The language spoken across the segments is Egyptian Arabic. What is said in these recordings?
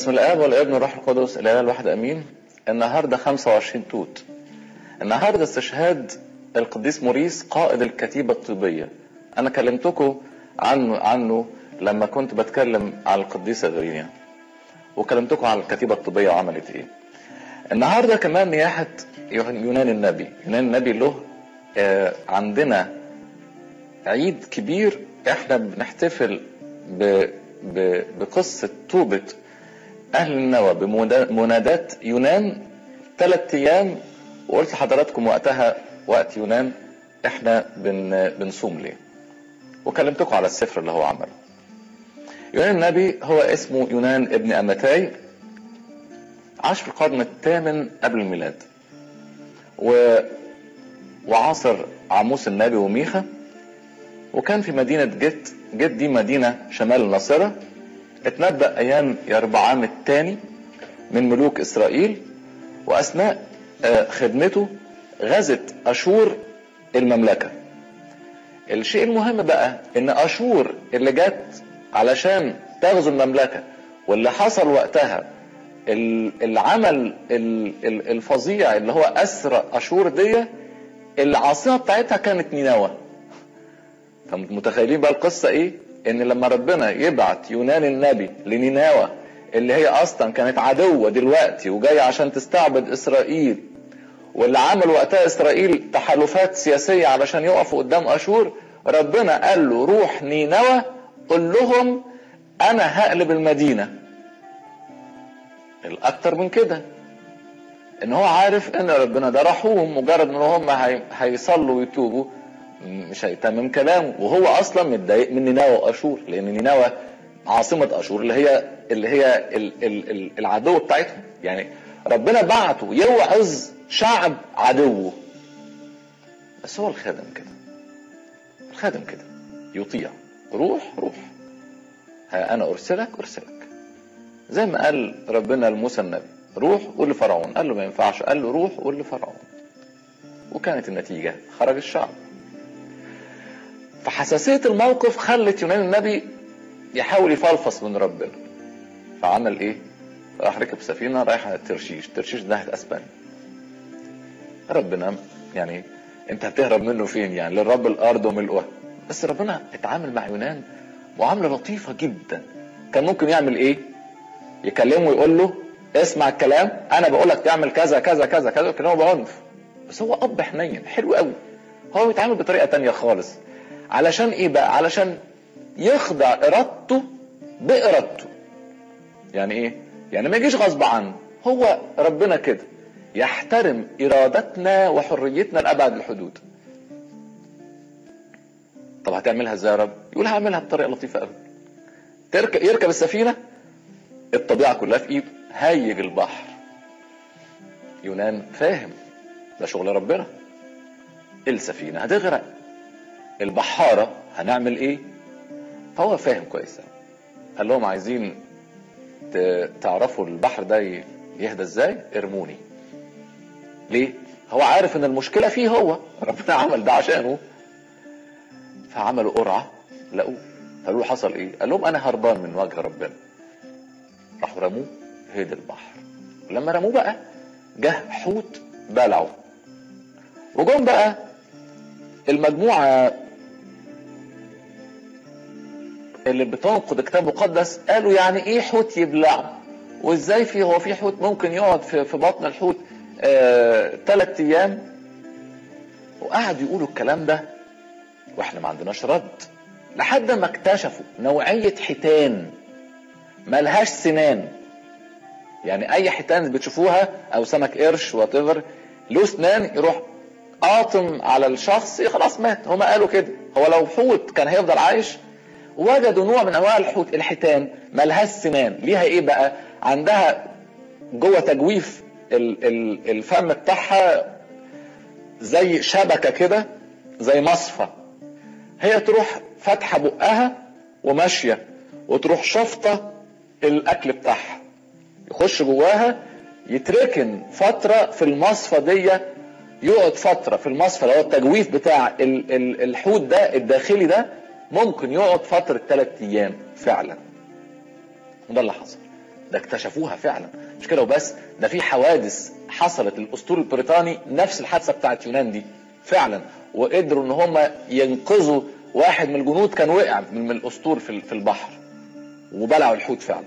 باسم الاب والابن والروح القدس الاله الواحد امين النهارده 25 توت النهارده استشهاد القديس موريس قائد الكتيبه الطبيه انا كلمتكم عنه عنه لما كنت بتكلم على القديسه غرينيا وكلمتكم على الكتيبه الطبيه وعملت ايه النهارده كمان نياحه يونان النبي يونان النبي له آه عندنا عيد كبير احنا بنحتفل ب ب بقصة توبة أهل النوى بمنادات يونان ثلاث أيام وقلت لحضراتكم وقتها وقت يونان احنا بن بنصوم ليه وكلمتكم على السفر اللي هو عمله يونان النبي هو اسمه يونان ابن أمتاي عاش في القرن الثامن قبل الميلاد و وعاصر عاموس النبي وميخا وكان في مدينة جت جت دي مدينة شمال الناصرة اتنبأ أيام يربعام الثاني من ملوك إسرائيل وأثناء خدمته غزت أشور المملكة الشيء المهم بقى إن أشور اللي جت علشان تغزو المملكة واللي حصل وقتها العمل الفظيع اللي هو أسرى أشور دي العاصمة بتاعتها كانت نينوى فمتخيلين بقى القصة ايه ان لما ربنا يبعت يونان النبي لنينوى اللي هي اصلا كانت عدوة دلوقتي وجاية عشان تستعبد اسرائيل واللي عمل وقتها اسرائيل تحالفات سياسية علشان يقفوا قدام اشور ربنا قال له روح نينوى قل لهم انا هقلب المدينة الاكتر من كده ان هو عارف ان ربنا ده رحوم مجرد ان هم هيصلوا ويتوبوا مش هيتمم كلامه وهو اصلا متضايق من نينوى واشور لان نينوى عاصمه اشور اللي هي اللي هي ال ال ال العدو بتاعتهم يعني ربنا بعته يوعظ شعب عدوه بس هو الخادم كده الخادم كده يطيع روح روح ها انا ارسلك ارسلك زي ما قال ربنا لموسى النبي روح قول لفرعون قال له ما ينفعش قال له روح قول لفرعون وكانت النتيجه خرج الشعب فحساسية الموقف خلت يونان النبي يحاول يفلفص من ربنا فعمل ايه راح ركب سفينة رايح ترشيش ترشيش ده ناحية اسبانيا ربنا يعني انت هتهرب منه فين يعني للرب الارض وملؤها بس ربنا اتعامل مع يونان معاملة لطيفة جدا كان ممكن يعمل ايه يكلمه ويقول له اسمع الكلام انا بقول لك تعمل كذا كذا كذا كذا يكلمه بعنف بس هو اب حنين حلو قوي هو بيتعامل بطريقة تانية خالص علشان ايه بقى علشان يخضع ارادته بارادته يعني ايه يعني ما يجيش غصب عنه هو ربنا كده يحترم ارادتنا وحريتنا لابعد الحدود طب هتعملها ازاي يا رب يقول هعملها بطريقه لطيفه قوي تركب يركب السفينه الطبيعه كلها في ايده هيج البحر يونان فاهم ده شغل ربنا السفينه هتغرق البحارة هنعمل ايه فهو فاهم كويس قال لهم عايزين تعرفوا البحر ده يهدى ازاي ارموني ليه هو عارف ان المشكلة فيه هو ربنا عمل ده عشانه فعملوا قرعة لقوه قالوا له حصل ايه قال لهم انا هربان من وجه ربنا راحوا رموه هدى البحر ولما رموه بقى جه حوت بلعه وجم بقى المجموعة اللي بتنقد الكتاب المقدس قالوا يعني ايه حوت يبلعه وازاي في هو في حوت ممكن يقعد في, في بطن الحوت ثلاث آه ايام وقعدوا يقولوا الكلام ده واحنا ما عندناش رد لحد ما اكتشفوا نوعية حيتان ملهاش سنان يعني اي حيتان بتشوفوها او سمك قرش وات له سنان يروح قاطم على الشخص خلاص مات هما قالوا كده هو لو حوت كان هيفضل عايش وجدوا نوع من انواع الحوت الحيتان ملهاش سنان ليها ايه بقى عندها جوه تجويف الفم بتاعها زي شبكه كده زي مصفى هي تروح فاتحه بقها وماشيه وتروح شفطه الاكل بتاعها يخش جواها يتركن فتره في المصفى دي يقعد فتره في المصفى اللي هو التجويف بتاع ال- ال- الحوت ده الداخلي ده ممكن يقعد فتره ثلاث ايام فعلا وده اللي حصل ده اكتشفوها فعلا مش كده وبس ده في حوادث حصلت للاسطول البريطاني نفس الحادثه بتاعت يونان دي فعلا وقدروا ان هم ينقذوا واحد من الجنود كان وقع من الاسطول في البحر وبلعوا الحوت فعلا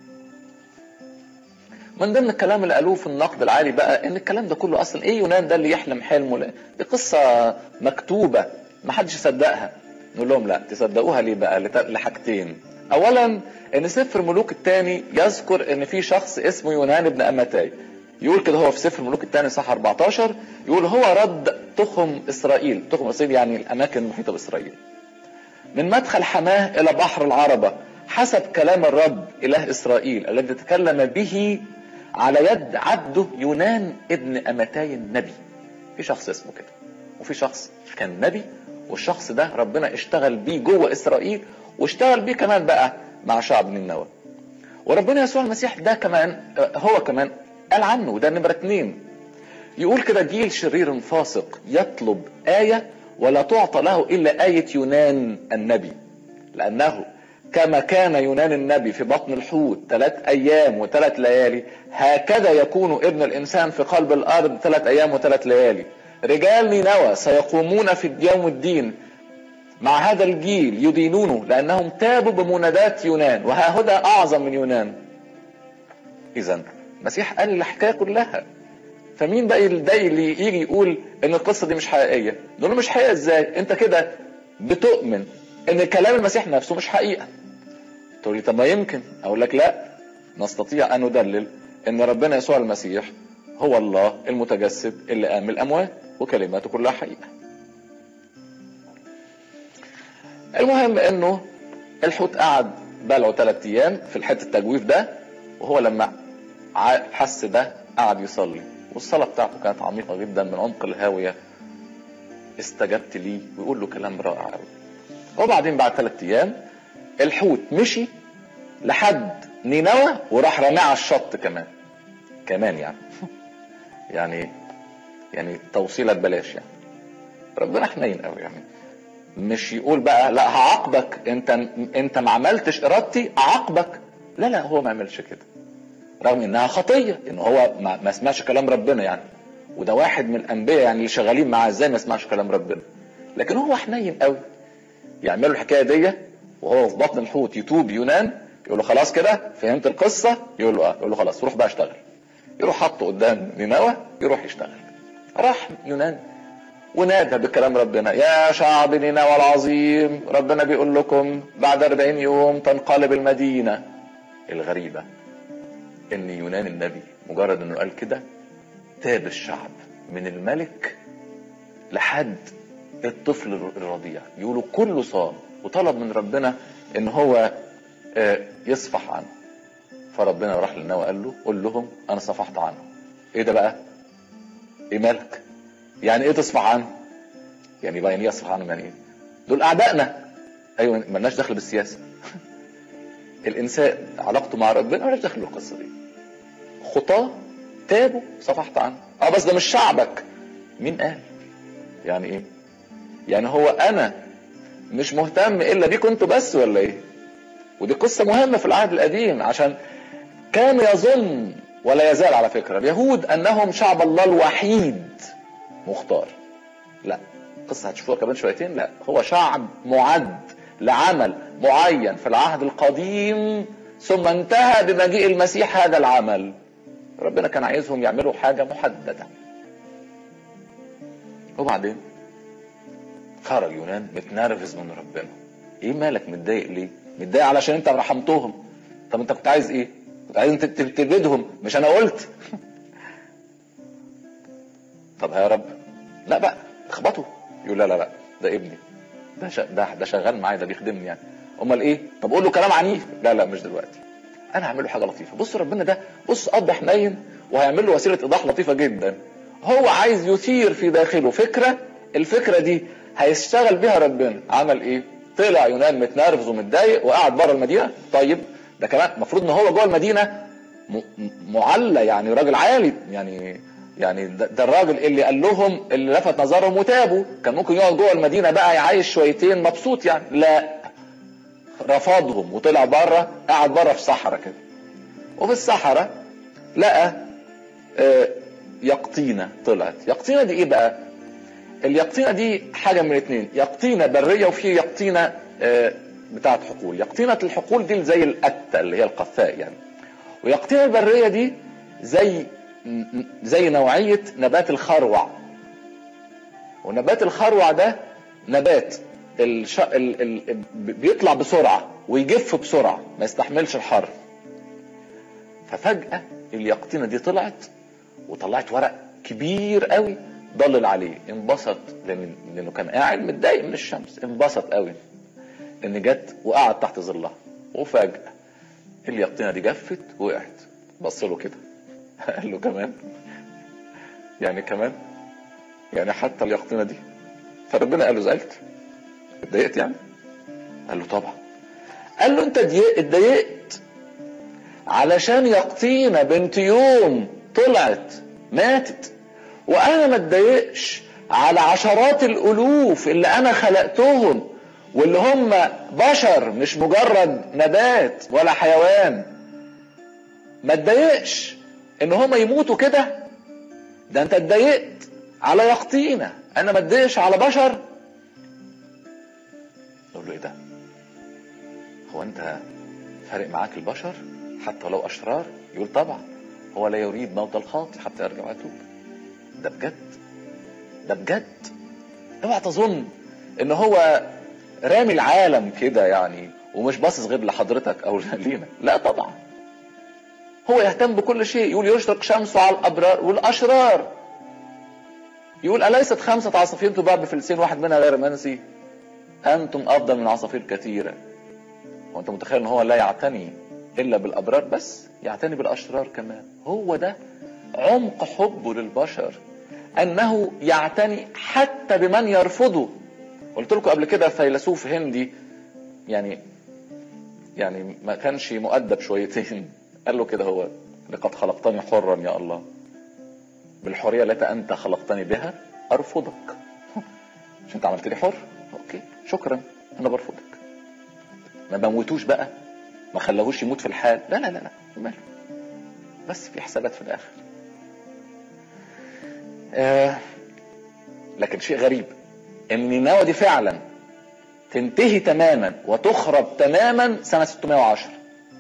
من ضمن الكلام اللي قالوه في النقد العالي بقى ان الكلام ده كله اصلا ايه يونان ده اللي يحلم حلمه لا دي قصه مكتوبه ما حدش يصدقها نقول لهم لا تصدقوها ليه بقى لحاجتين اولا ان سفر ملوك الثاني يذكر ان في شخص اسمه يونان ابن امتاي يقول كده هو في سفر ملوك الثاني صح 14 يقول هو رد تخم اسرائيل تخم اسرائيل يعني الاماكن المحيطه باسرائيل من مدخل حماه الى بحر العربه حسب كلام الرب اله اسرائيل الذي تكلم به على يد عبده يونان ابن امتاي النبي في شخص اسمه كده وفي شخص كان نبي والشخص ده ربنا اشتغل بيه جوه اسرائيل واشتغل بيه كمان بقى مع شعب نينوى وربنا يسوع المسيح ده كمان هو كمان قال عنه وده نمرة اتنين يقول كده جيل شرير فاسق يطلب آية ولا تعطى له إلا آية يونان النبي لأنه كما كان يونان النبي في بطن الحوت ثلاث أيام وثلاث ليالي هكذا يكون ابن الإنسان في قلب الأرض ثلاث أيام وثلاث ليالي رجال نينوى سيقومون في يوم الدين مع هذا الجيل يدينونه لأنهم تابوا بمنادات يونان وهاهدى أعظم من يونان إذا المسيح قال الحكاية كلها فمين بقى ده اللي يجي يقول ان القصه دي مش حقيقيه نقول له مش حقيقه ازاي انت كده بتؤمن ان كلام المسيح نفسه مش حقيقه تقول لي طب ما يمكن اقول لك لا نستطيع ان ندلل ان ربنا يسوع المسيح هو الله المتجسد اللي قام من الاموات وكلماته كلها حقيقه المهم انه الحوت قعد بلعه ثلاث ايام في الحته التجويف ده وهو لما حس ده قعد يصلي والصلاه بتاعته كانت عميقه جدا من عمق الهاويه استجبت ليه ويقول له كلام رائع قوي وبعدين بعد ثلاث ايام الحوت مشي لحد نينوى وراح رماه على الشط كمان كمان يعني يعني يعني توصيله ببلاش يعني ربنا حنين قوي يعني مش يقول بقى لا هعاقبك انت انت ما عملتش ارادتي اعاقبك لا لا هو ما عملش كده رغم انها خطيه ان هو ما, ما سمعش كلام ربنا يعني وده واحد من الانبياء يعني اللي شغالين معاه ازاي ما يسمعش كلام ربنا لكن هو حنين قوي يعملوا الحكايه دي وهو في بطن الحوت يتوب يونان يقول له خلاص كده فهمت القصه يقول له اه يقول له خلاص روح بقى اشتغل يروح حطه قدام نينوى يروح يشتغل راح يونان ونادى بكلام ربنا يا شعب نينوى العظيم ربنا بيقول لكم بعد 40 يوم تنقلب المدينه الغريبه ان يونان النبي مجرد انه قال كده تاب الشعب من الملك لحد الطفل الرضيع يقولوا كله صام وطلب من ربنا ان هو يصفح عنه فربنا راح للنوى قال له قول لهم انا صفحت عنه ايه ده بقى ايه مالك يعني ايه تصفح عنه يعني بقى يعني ايه يصفح عنه يعني ايه دول اعدائنا ايوه مالناش دخل بالسياسه الانسان علاقته مع ربنا مالناش دخل بالقصه دي خطاه تابوا صفحت عنه اه بس ده مش شعبك مين قال يعني ايه يعني هو انا مش مهتم الا بيكم انتوا بس ولا ايه ودي قصة مهمة في العهد القديم عشان كان يظن ولا يزال على فكرة اليهود انهم شعب الله الوحيد مختار لا قصة هتشوفوها كمان شويتين لا هو شعب معد لعمل معين في العهد القديم ثم انتهى بمجيء المسيح هذا العمل ربنا كان عايزهم يعملوا حاجة محددة وبعدين خرج يونان متنرفز من ربنا ايه مالك متضايق ليه متضايق علشان انت رحمتهم طب انت كنت عايز ايه كنت عايز انت تبدهم مش انا قلت طب يا رب لا بقى اخبطه يقول لا لا لا ده ابني ده ش... ده ده شغال معايا ده بيخدمني يعني امال ايه طب قول له كلام عنيف لا لا مش دلوقتي انا هعمل له حاجه لطيفه بص ربنا ده بص قضى حنين وهيعمل له وسيله ايضاح لطيفه جدا هو عايز يثير في داخله فكره الفكره دي هيشتغل بيها ربنا عمل ايه طلع يونان متنرفز ومتضايق وقعد بره المدينه طيب ده كمان المفروض ان هو جوه المدينه م... معلى يعني راجل عالي يعني يعني ده, ده الراجل اللي قال لهم اللي لفت نظرهم وتابوا كان ممكن يقعد جوه المدينه بقى يعيش شويتين مبسوط يعني لا رفضهم وطلع بره قعد بره في صحراء كده وفي الصحراء لقى آه، يقطينة طلعت يقطينة دي ايه بقى اليقطينة دي حاجة من اتنين يقطينة برية وفي يقطينة آه، بتاعت حقول يقطينة الحقول دي زي القتة اللي هي القثاء يعني ويقطينة البرية دي زي زي نوعية نبات الخروع ونبات الخروع ده نبات الش... ال... ال... بيطلع بسرعة ويجف بسرعة ما يستحملش الحر ففجأة اليقطينة دي طلعت وطلعت ورق كبير قوي ضلل عليه انبسط لأن... لانه كان قاعد متضايق من الشمس انبسط قوي ان جت وقعد تحت ظلها وفجأة اليقطينة دي جفت وقعت بص له كده قال له كمان يعني كمان يعني حتى اليقطينة دي فربنا قال له زعلت اتضايقت يعني قال له طبعا قال له انت اتضايقت علشان يقطينة بنت يوم طلعت ماتت وانا ما اتضايقش على عشرات الالوف اللي انا خلقتهم واللي هم بشر مش مجرد نبات ولا حيوان ما اتضايقش ان هم يموتوا كده ده انت اتضايقت على يقطينة انا ما اتضايقش على بشر نقول له ايه ده هو انت فارق معاك البشر حتى لو اشرار يقول طبعا هو لا يريد موت الخاطئ حتى يرجع ويتوب ده بجد ده بجد اوعى تظن ان هو رامي العالم كده يعني ومش باصص غير لحضرتك او لينا لا طبعا هو يهتم بكل شيء يقول يشرق شمسه على الابرار والاشرار يقول اليست خمسه عصافير تباع بفلسين واحد منها غير منسي انتم افضل من عصافير كثيره وانت متخيل ان هو لا يعتني الا بالابرار بس يعتني بالاشرار كمان هو ده عمق حبه للبشر انه يعتني حتى بمن يرفضه قلت لكم قبل كده فيلسوف هندي يعني يعني ما كانش مؤدب شويتين قال له كده هو لقد خلقتني حرا يا الله بالحريه التي انت خلقتني بها ارفضك مش انت عملت لي حر اوكي شكرا انا برفضك ما بموتوش بقى ما خلاهوش يموت في الحال لا لا لا لا ماله بس في حسابات في الاخر آه لكن شيء غريب ان نينوى دي فعلا تنتهي تماما وتخرب تماما سنة 610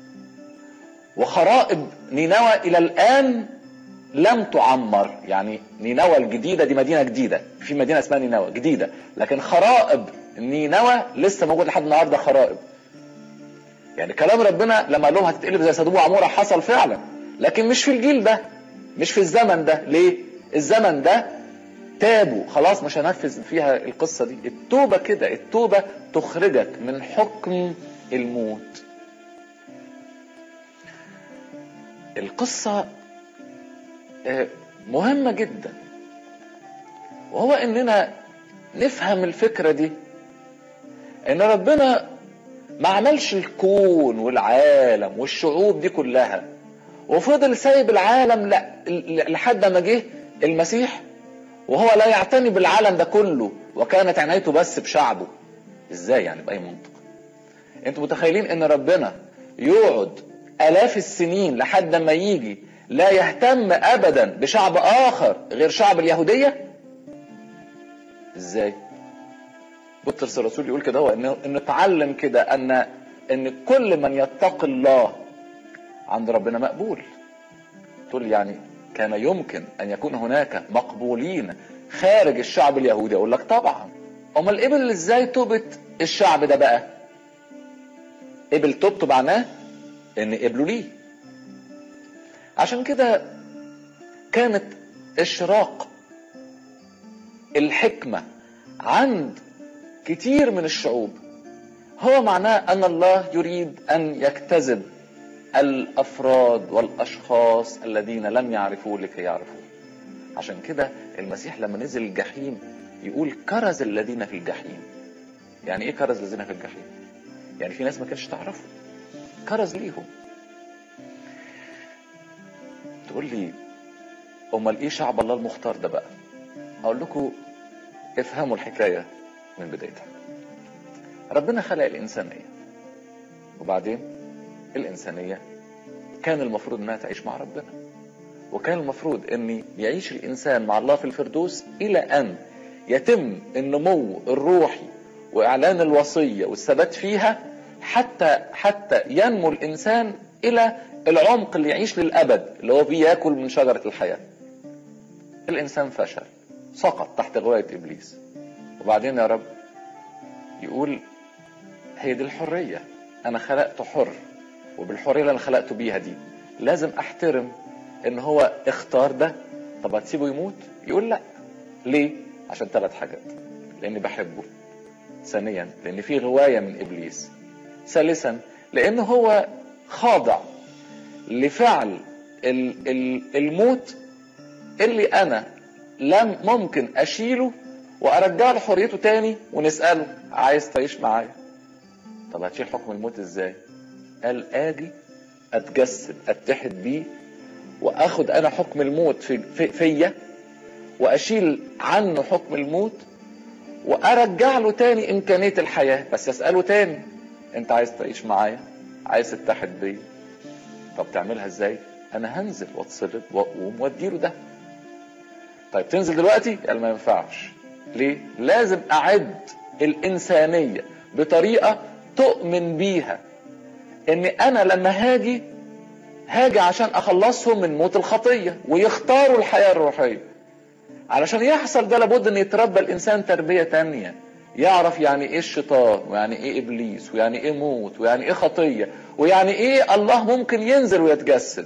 وخرائب نينوى الى الان لم تعمر يعني نينوى الجديدة دي مدينة جديدة في مدينة اسمها نينوى جديدة لكن خرائب نينوى لسه موجود لحد النهاردة خرائب يعني كلام ربنا لما قال لهم هتتقلب زي سدوم وعمورة حصل فعلا لكن مش في الجيل ده مش في الزمن ده ليه الزمن ده تابوا خلاص مش هنفذ فيها القصة دي التوبة كده التوبة تخرجك من حكم الموت القصة مهمة جدا وهو اننا نفهم الفكرة دي ان ربنا ما عملش الكون والعالم والشعوب دي كلها وفضل سايب العالم لا لحد ما جه المسيح وهو لا يعتني بالعالم ده كله وكانت عنايته بس بشعبه ازاي يعني باي منطق انتوا متخيلين ان ربنا يقعد الاف السنين لحد ما يجي لا يهتم ابدا بشعب اخر غير شعب اليهوديه ازاي بطرس الرسول يقول كده هو ان نتعلم كده ان ان كل من يتقي الله عند ربنا مقبول تقول يعني كان يمكن ان يكون هناك مقبولين خارج الشعب اليهودي اقول لك طبعا امال قبل ازاي توبه الشعب ده بقى قبل توبته معناه ان قبلوا ليه عشان كده كانت اشراق الحكمه عند كتير من الشعوب هو معناه ان الله يريد ان يجتذب الافراد والاشخاص الذين لم يعرفوه لكي يعرفوه عشان كده المسيح لما نزل الجحيم يقول كرز الذين في الجحيم يعني ايه كرز الذين في الجحيم يعني في ناس ما كانتش تعرفه كرز ليهم تقول لي امال ايه شعب الله المختار ده بقى اقول لكم افهموا الحكايه من بدايتها ربنا خلق الانسانيه وبعدين الانسانيه كان المفروض انها تعيش مع ربنا وكان المفروض ان يعيش الانسان مع الله في الفردوس الى ان يتم النمو الروحي واعلان الوصيه والثبات فيها حتى حتى ينمو الانسان الى العمق اللي يعيش للابد اللي هو بياكل من شجره الحياه الانسان فشل سقط تحت غوايه ابليس وبعدين يا رب يقول هي دي الحريه انا خلقته حر وبالحريه اللي انا خلقته بيها دي لازم احترم ان هو اختار ده طب هتسيبه يموت يقول لا ليه عشان ثلاث حاجات لاني بحبه ثانيا لان في غوايه من ابليس ثالثا لان هو خاضع لفعل الموت اللي انا لم ممكن اشيله وارجع له حريته تاني ونساله عايز تعيش معايا طب هتشيل حكم الموت ازاي قال اجي اتجسد اتحد بيه واخد انا حكم الموت في في فيا واشيل عنه حكم الموت وارجع له تاني امكانيه الحياه بس اساله تاني انت عايز تعيش معايا عايز تتحد بيا طب تعملها ازاي انا هنزل واتصلب واقوم واديله ده طيب تنزل دلوقتي قال ما ينفعش ليه لازم اعد الانسانيه بطريقه تؤمن بيها ان انا لما هاجي هاجي عشان اخلصهم من موت الخطيه ويختاروا الحياه الروحيه علشان يحصل ده لابد ان يتربى الانسان تربيه تانية يعرف يعني ايه الشيطان ويعني ايه ابليس ويعني ايه موت ويعني ايه خطيه ويعني ايه الله ممكن ينزل ويتجسد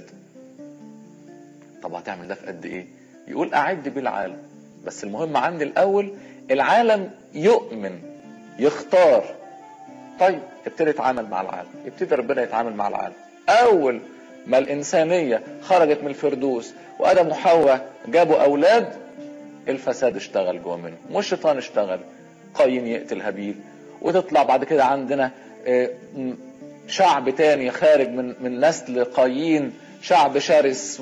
طب هتعمل ده في قد ايه يقول اعد بالعالم بس المهم عندي الاول العالم يؤمن يختار طيب ابتدي يتعامل مع العالم ابتدي ربنا يتعامل مع العالم اول ما الانسانيه خرجت من الفردوس وادم وحواء جابوا اولاد الفساد اشتغل جوه منهم والشيطان اشتغل قايين يقتل هابيل وتطلع بعد كده عندنا شعب تاني خارج من من نسل قايين شعب شرس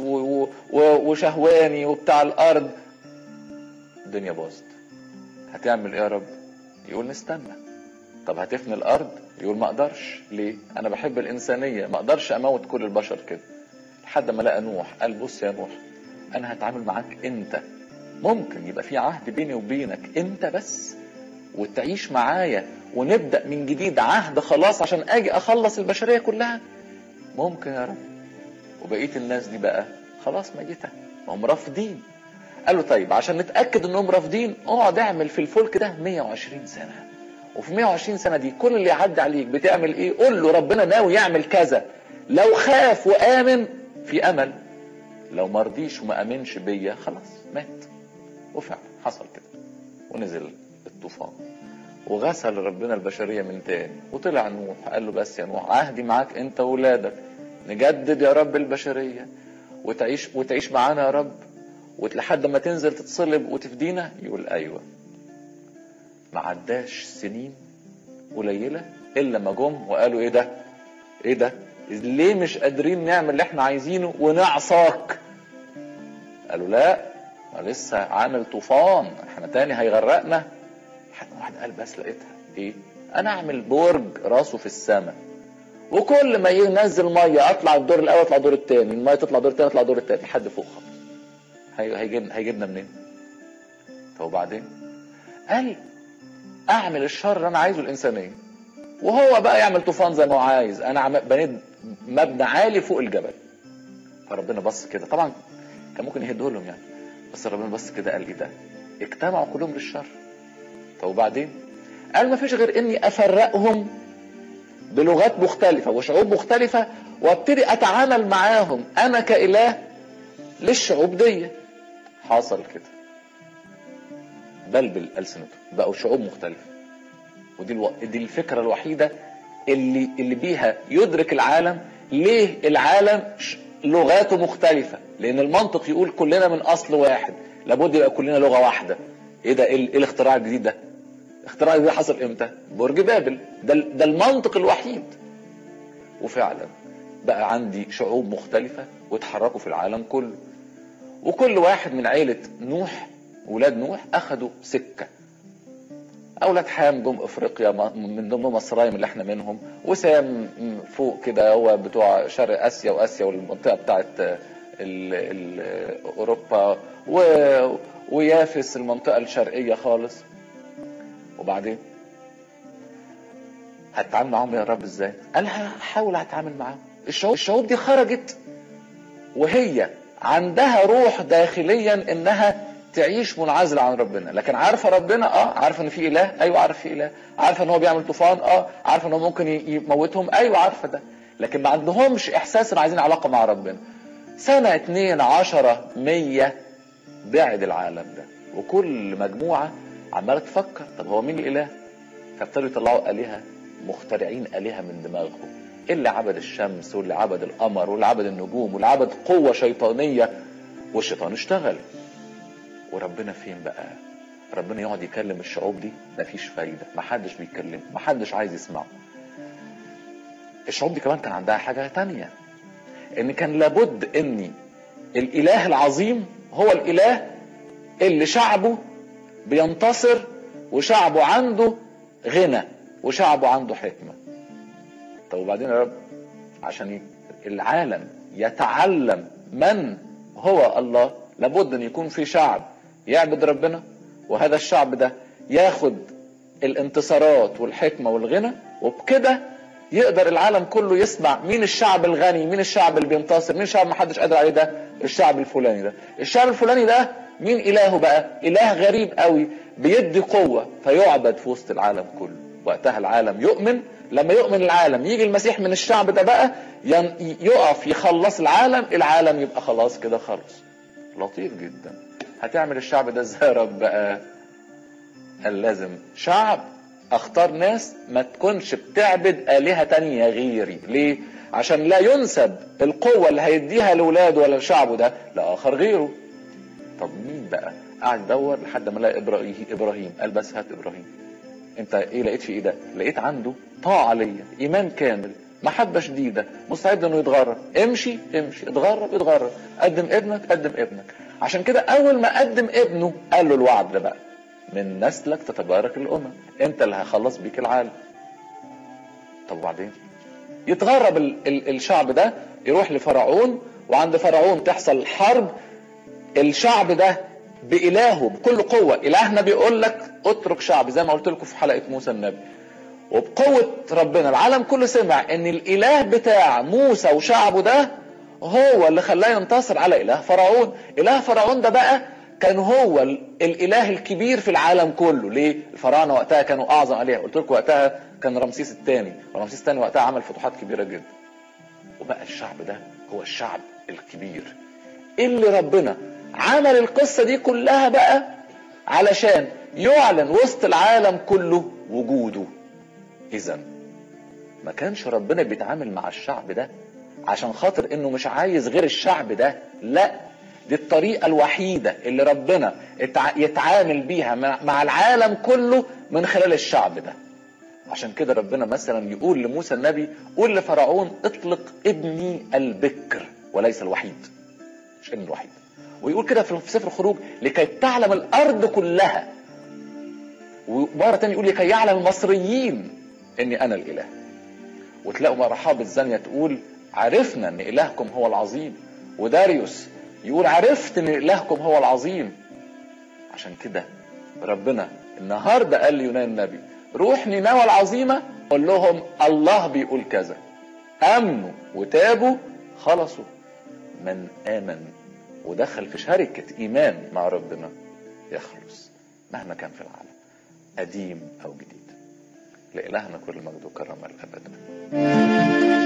وشهواني وبتاع الارض الدنيا باظت هتعمل ايه يا رب يقول نستنى طب هتفني الارض يقول ما اقدرش ليه انا بحب الانسانيه ما اقدرش اموت كل البشر كده لحد ما لقى نوح قال بص يا نوح انا هتعامل معاك انت ممكن يبقى في عهد بيني وبينك انت بس وتعيش معايا ونبدا من جديد عهد خلاص عشان اجي اخلص البشريه كلها ممكن يا رب وبقيه الناس دي بقى خلاص ميته ما هم رافضين قال له طيب عشان نتاكد انهم رافضين اقعد اعمل في الفلك ده 120 سنه وفي 120 سنه دي كل اللي يعدي عليك بتعمل ايه قول له ربنا ناوي يعمل كذا لو خاف وامن في امل لو ما رضيش وما امنش بيا خلاص مات وفعلا حصل كده ونزل الطوفان وغسل ربنا البشريه من تاني وطلع نوح قال له بس يا نوح عهدي معاك انت واولادك نجدد يا رب البشريه وتعيش وتعيش معانا يا رب ولحد ما تنزل تتصلب وتفدينا يقول ايوه ما عداش سنين قليله الا ما جم وقالوا ايه ده ايه ده ليه مش قادرين نعمل اللي احنا عايزينه ونعصاك قالوا لا ما لسه عامل طوفان احنا تاني هيغرقنا حد واحد قال بس لقيتها ايه انا اعمل برج راسه في السماء وكل ما ينزل ميه اطلع الدور الاول اطلع الدور الثاني الميه تطلع الدور الثاني اطلع الدور الثالث لحد فوق خالص هيجيبنا هيجيبنا منين طب وبعدين قال اعمل الشر اللي انا عايزه الانسانيه وهو بقى يعمل طوفان زي ما هو عايز انا بنيت مبنى عالي فوق الجبل فربنا بص كده طبعا كان ممكن يهده لهم يعني بس ربنا بص كده قال ايه ده اجتمعوا كلهم للشر طب وبعدين قال ما فيش غير اني افرقهم بلغات مختلفه وشعوب مختلفه وابتدي اتعامل معاهم انا كاله للشعوب دي حصل كده بلبل ألسنته بقوا شعوب مختلفة ودي الو... دي الفكرة الوحيدة اللي اللي بيها يدرك العالم ليه العالم لغاته مختلفة لأن المنطق يقول كلنا من أصل واحد لابد يبقى كلنا لغة واحدة إيه ده إيه الاختراع الجديد ده؟ الاختراع الجديد حصل إمتى؟ برج بابل ده ده المنطق الوحيد وفعلا بقى عندي شعوب مختلفة واتحركوا في العالم كله وكل واحد من عيلة نوح ولاد نوح اخدوا سكة اولاد حام جم افريقيا م- من ضمن مصرايم اللي احنا منهم وسام م- فوق كده هو بتوع شرق اسيا واسيا والمنطقه بتاعت ال ال اوروبا و ويافس المنطقه الشرقيه خالص وبعدين هتتعامل معاهم يا رب ازاي؟ قال هحاول اتعامل معاهم الشعوب الشعوب دي خرجت وهي عندها روح داخليا انها تعيش منعزله عن ربنا لكن عارفه ربنا اه عارفه ان في اله ايوه عارف في اله عارفه ان هو بيعمل طوفان اه عارفه ان هو ممكن ي- يموتهم ايوه عارفه ده لكن ما عندهمش احساس ان عايزين علاقه مع ربنا سنه اتنين عشرة مية بعد العالم ده وكل مجموعه عماله تفكر طب هو مين الاله فابتدوا يطلعوا الهه مخترعين الهه من دماغهم اللي عبد الشمس واللي عبد القمر واللي عبد النجوم واللي عبد قوه شيطانيه والشيطان اشتغل وربنا فين بقى ربنا يقعد يكلم الشعوب دي مفيش فايده محدش بيتكلم محدش عايز يسمعه الشعوب دي كمان كان عندها حاجه تانية ان كان لابد ان الاله العظيم هو الاله اللي شعبه بينتصر وشعبه عنده غنى وشعبه عنده حكمه طب وبعدين يا رب عشان ي- العالم يتعلم من هو الله لابد ان يكون في شعب يعبد ربنا وهذا الشعب ده ياخد الانتصارات والحكمه والغنى وبكده يقدر العالم كله يسمع مين الشعب الغني مين الشعب اللي بينتصر مين الشعب ما حدش قادر عليه ده الشعب الفلاني ده الشعب الفلاني ده مين الهه بقى اله غريب قوي بيدي قوه فيعبد في وسط العالم كله وقتها العالم يؤمن لما يؤمن العالم يجي المسيح من الشعب ده بقى ين- يقف يخلص العالم العالم يبقى خلاص كده خلص لطيف جدا هتعمل الشعب ده ازاي يا رب بقى قال لازم شعب اختار ناس ما تكونش بتعبد آلهة تانية غيري ليه عشان لا ينسب القوة اللي هيديها لولاده ولا لشعبه ده لآخر غيره طب مين بقى قعد يدور لحد ما لقى إبراهيم إبراهيم قال بس هات إبراهيم انت ايه لقيت في ايه ده لقيت عنده طاعة ليا ايمان كامل محبة شديدة مستعد انه يتغرب امشي امشي اتغرب اتغرب قدم ابنك قدم ابنك عشان كده اول ما قدم ابنه قال له الوعد ده بقى من نسلك تتبارك الامم انت اللي هخلص بيك العالم طب وبعدين يتغرب ال ال الشعب ده يروح لفرعون وعند فرعون تحصل حرب الشعب ده بإلهه بكل قوة إلهنا بيقول لك اترك شعب زي ما قلت لكم في حلقة موسى النبي وبقوة ربنا العالم كله سمع ان الاله بتاع موسى وشعبه ده هو اللي خلاه ينتصر على اله فرعون اله فرعون ده بقى كان هو ال- الاله الكبير في العالم كله ليه الفراعنه وقتها كانوا اعظم الهه قلت لكم وقتها كان رمسيس الثاني رمسيس الثاني وقتها عمل فتوحات كبيره جدا وبقى الشعب ده هو الشعب الكبير اللي ربنا عمل القصة دي كلها بقى علشان يعلن وسط العالم كله وجوده اذا ما كانش ربنا بيتعامل مع الشعب ده عشان خاطر انه مش عايز غير الشعب ده لا دي الطريقة الوحيدة اللي ربنا اتع- يتعامل بيها مع مع العالم كله من خلال الشعب ده عشان كده ربنا مثلا يقول لموسى النبي قول لفرعون اطلق ابني البكر وليس الوحيد مش ابن الوحيد ويقول كده في سفر الخروج لكي تعلم الارض كلها ومره تانية يقول لكي يعلم المصريين اني انا الاله وتلاقوا مرة رحاب الزانية تقول عرفنا ان الهكم هو العظيم وداريوس يقول عرفت ان الهكم هو العظيم عشان كده ربنا النهارده قال ليونان النبي روح نينوى العظيمه قول لهم الله بيقول كذا امنوا وتابوا خلصوا من امن ودخل في شركه ايمان مع ربنا يخلص مهما كان في العالم قديم او جديد لإلهنا كل مجد وكرم الابد